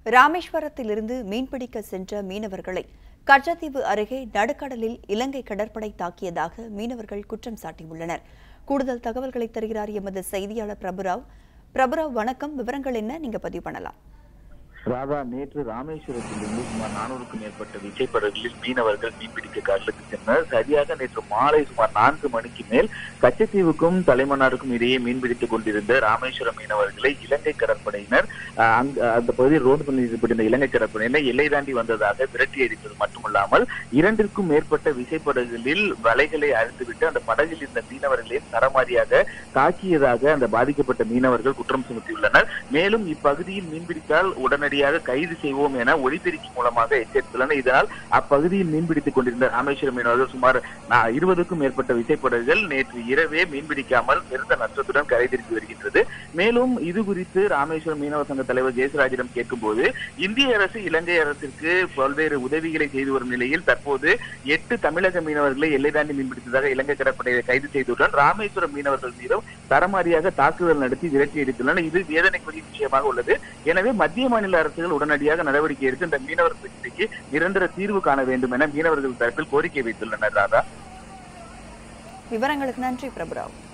ராமேஸ்வரத்திலிருந்து மீன்பிடிக்க சென்ற மீனவர்களை கச்சத்தீவு அருகே நடுக்கடலில் இலங்கை கடற்படை தாக்கியதாக மீனவர்கள் குற்றம் சாட்டியுள்ளனர் கூடுதல் தகவல்களை தருகிறார் எமது செய்தியாளர் பிரபுராவ் பிரபுராவ் வணக்கம் விவரங்கள் என்ன நீங்க பதிவு பண்ணலாம் ராதா நேற்று ராமேஸ்வரத்திலிருந்து சுமார் நானூறுக்கும் மேற்பட்ட விசைப்படகுகளில் மீனவர்கள் மீன்பிடிக்க கடலுக்கு சென்றனர் சரியாக நேற்று மாலை சுமார் நான்கு மணிக்கு மேல் கச்சத்தீவுக்கும் தலைமன்னாருக்கும் இடையே மீன்பிடித்துக் கொண்டிருந்த ராமேஸ்வரம் மீனவர்களை இலங்கை கடற்படையினர் அஹ், அங்க அந்த பகுதியில் ரோந்து பண்ணி ஈடுபட்டிருந்த இலங்கை கடற்படையினர் எல்லை தாண்டி வந்ததாக விரட்டி அடித்தது மட்டுமல்லாமல் இரண்டிற்கும் மேற்பட்ட விசைப்படகுகளில் வலைகளை அழுத்துவிட்டு அந்த படகில் இருந்த மீனவர்களையும் தரமாரியாக தாக்கியதாக அந்த பாதிக்கப்பட்ட மீனவர்கள் குற்றம் சுமத்தியுள்ளனர் மேலும் இப்பகுதியில் மீன்பிடித்தால் உடனடியாக கைது செய்வோம் என ஒலிபெருக்கி மூலமாக எச்சரித்துள்ளனர் இதனால் அப்பகுதியில் மீன்பிடித்துக் கொண்டிருந்த ராமேஸ்வரம் மீனவர்கள் சுமார் நா- இருபதுக்கும் மேற்பட்ட விசைப்படகுகள் நேற்று இரவே மீன்பிடிக்காமல் பெருத்த நஷ்டத்துடன் கரை திருப்பி வருகின்றது மேலும் இது குறித்து ராமேஸ்வரம் மீனவ சங்க தலைவர் ஜெயசராஜிடம் கேட்கும்போது இந்திய அரசு இலங்கை அரசிற்கு பல்வேறு உதவிகளை செய்து வரும் நிலையில் தற்போது எட்டு தமிழக மீனவர்களை எல்லை தாண்டி மீன்பிடித்ததாக இலங்கை கடற்படையை கைது செய்துடன் ராமேஸ்வரம் மீனவர்கள் மீதும் தரமாரியாக தாக்குதல் நடத்தி விரட்டி அடித்துள்ளனர் இது வேதனைக்குரிய விஷயமாக உள்ளது எனவே மத்திய மாநில அரசுகள் உடனடியாக நடவடிக்கை எடுத்து இந்த மீனவர் பிரச்சனைக்கு நிரந்தர தீர்வு காண வேண்டும் என மீனவர்கள் தரப்பில் கோரிக்கை வைத்துள்ளனர் ராதா விவரங்களுக்கு நன்றி பிரபுராவ்